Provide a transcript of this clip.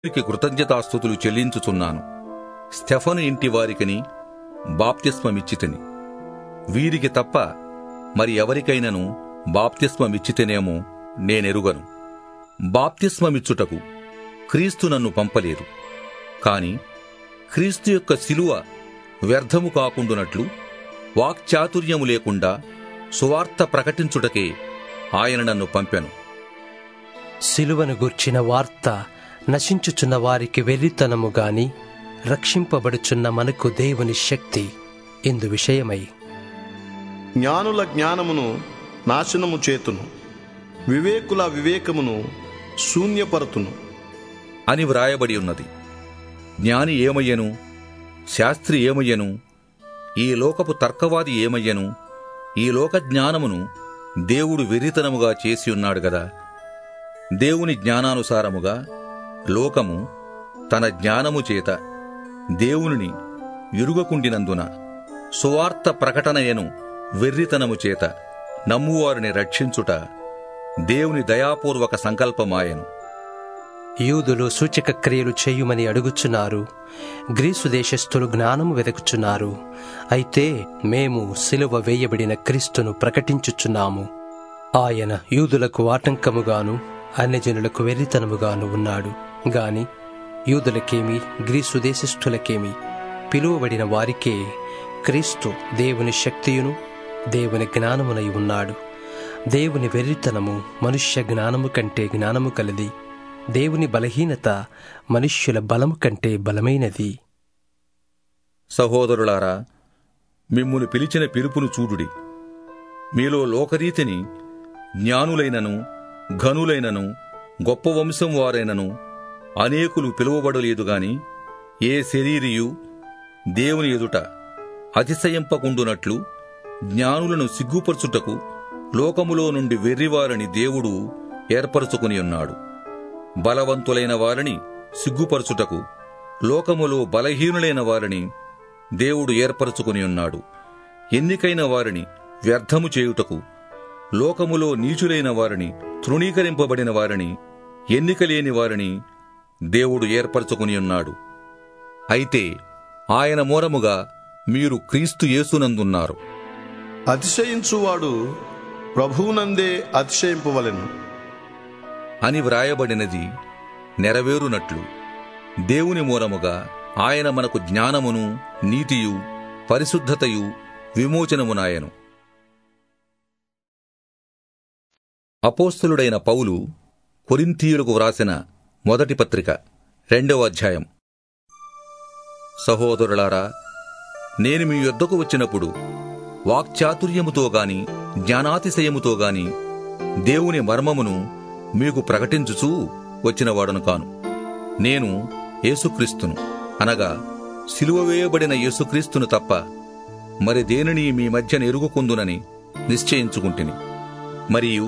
దేవునికి కృతజ్ఞతాస్థుతులు చెల్లించుచున్నాను స్టెఫను ఇంటి వారికిని బాప్తిస్మమిచ్చితిని వీరికి తప్ప మరి ఎవరికైనను బాప్తిస్మమిచ్చితేనేమో నేనెరుగను బాప్తిస్మమిచ్చుటకు క్రీస్తు నన్ను పంపలేదు కాని క్రీస్తు యొక్క శిలువ వ్యర్థము కాకుండునట్లు వాక్చాతుర్యము లేకుండా సువార్త ప్రకటించుటకే ఆయన నన్ను పంపెను సిలువను గూర్చిన వార్త నశించుచున్న వారికి వెర్రితనము గాని రక్షింపబడుచున్న మనకు దేవుని శక్తి ఇందు విషయమై జ్ఞానుల జ్ఞానమును నాశనము చేతును వివేకుల వివేకమును శూన్యపరతును అని వ్రాయబడి ఉన్నది జ్ఞాని ఏమయ్యను శాస్త్రి ఏమయ్యను ఈ లోకపు తర్కవాది ఏమయ్యను ఈ లోక జ్ఞానమును దేవుడు వెర్రితనముగా చేసి ఉన్నాడు గదా దేవుని జ్ఞానానుసారముగా లోకము తన జ్ఞానము చేత దేవునిని ఎరుగకుండినందున సువార్త ప్రకటనయను వెర్రితనము చేత నమ్మువారిని రక్షించుట దేవుని దయాపూర్వక సంకల్పమాయను యూదులు సూచక క్రియలు చేయుమని అడుగుచున్నారు గ్రీసు దేశస్థులు జ్ఞానము వెదకుచున్నారు అయితే మేము సిలువ వేయబడిన క్రీస్తును ప్రకటించుచున్నాము ఆయన యూదులకు ఆటంకముగాను అన్యజనులకు వెర్రితనముగాను ఉన్నాడు గాని యూదులకేమి గ్రీసు దేశస్థులకేమి పిలువబడిన వారికే క్రీస్తు దేవుని శక్తియును దేవుని జ్ఞానమునై ఉన్నాడు దేవుని వెర్రితనము మనుష్య జ్ఞానము కంటే జ్ఞానము కలది దేవుని బలహీనత మనుష్యుల బలము కంటే బలమైనది సహోదరులారా మిమ్మును పిలిచిన పిలుపును చూడుడి మీలో లోకరీతిని జ్ఞానులైనను ఘనులైనను గొప్ప వంశం వారైనను అనేకులు పిలువబడలేదు గాని ఏ శరీరియు దేవుని ఎదుట అతిశయింపకుండునట్లు జ్ఞానులను సిగ్గుపరచుటకు లోకములో నుండి వెర్రివారని దేవుడు ఏర్పరచుకుని ఉన్నాడు బలవంతులైన వారిని సిగ్గుపరచుటకు లోకములో బలహీనులైన వారిని దేవుడు ఏర్పరచుకుని ఉన్నాడు ఎన్నికైన వారిని వ్యర్థము చేయుటకు లోకములో నీచులైన వారిని తృణీకరింపబడిన వారిని ఎన్నికలేని వారిని దేవుడు ఏర్పరచుకుని ఉన్నాడు అయితే ఆయన మూలముగా మీరు క్రీస్తు యేసునందున్నారు అతిశయించువాడు ప్రభువునందే అతిశయింపవలెను అని వ్రాయబడినది నెరవేరునట్లు దేవుని మూలముగా ఆయన మనకు జ్ఞానమును నీతియు పరిశుద్ధతయు విమోచనమునాయను అపోస్తులుడైన పౌలు కొరింథీయులకు వ్రాసిన మొదటి పత్రిక రెండవ అధ్యాయం సహోదరులారా నేను మీ యొద్దకు వచ్చినప్పుడు వాక్చాతుర్యముతో గాని జ్ఞానాతిశయముతో గాని దేవుని మర్మమును మీకు ప్రకటించుచూ వచ్చినవాడను కాను నేను యేసుక్రీస్తును అనగా సిలువ వేయబడిన యేసుక్రీస్తును తప్ప మరి దేనిని మీ మధ్య ఎరుగుకుందునని నిశ్చయించుకుంటుని మరియు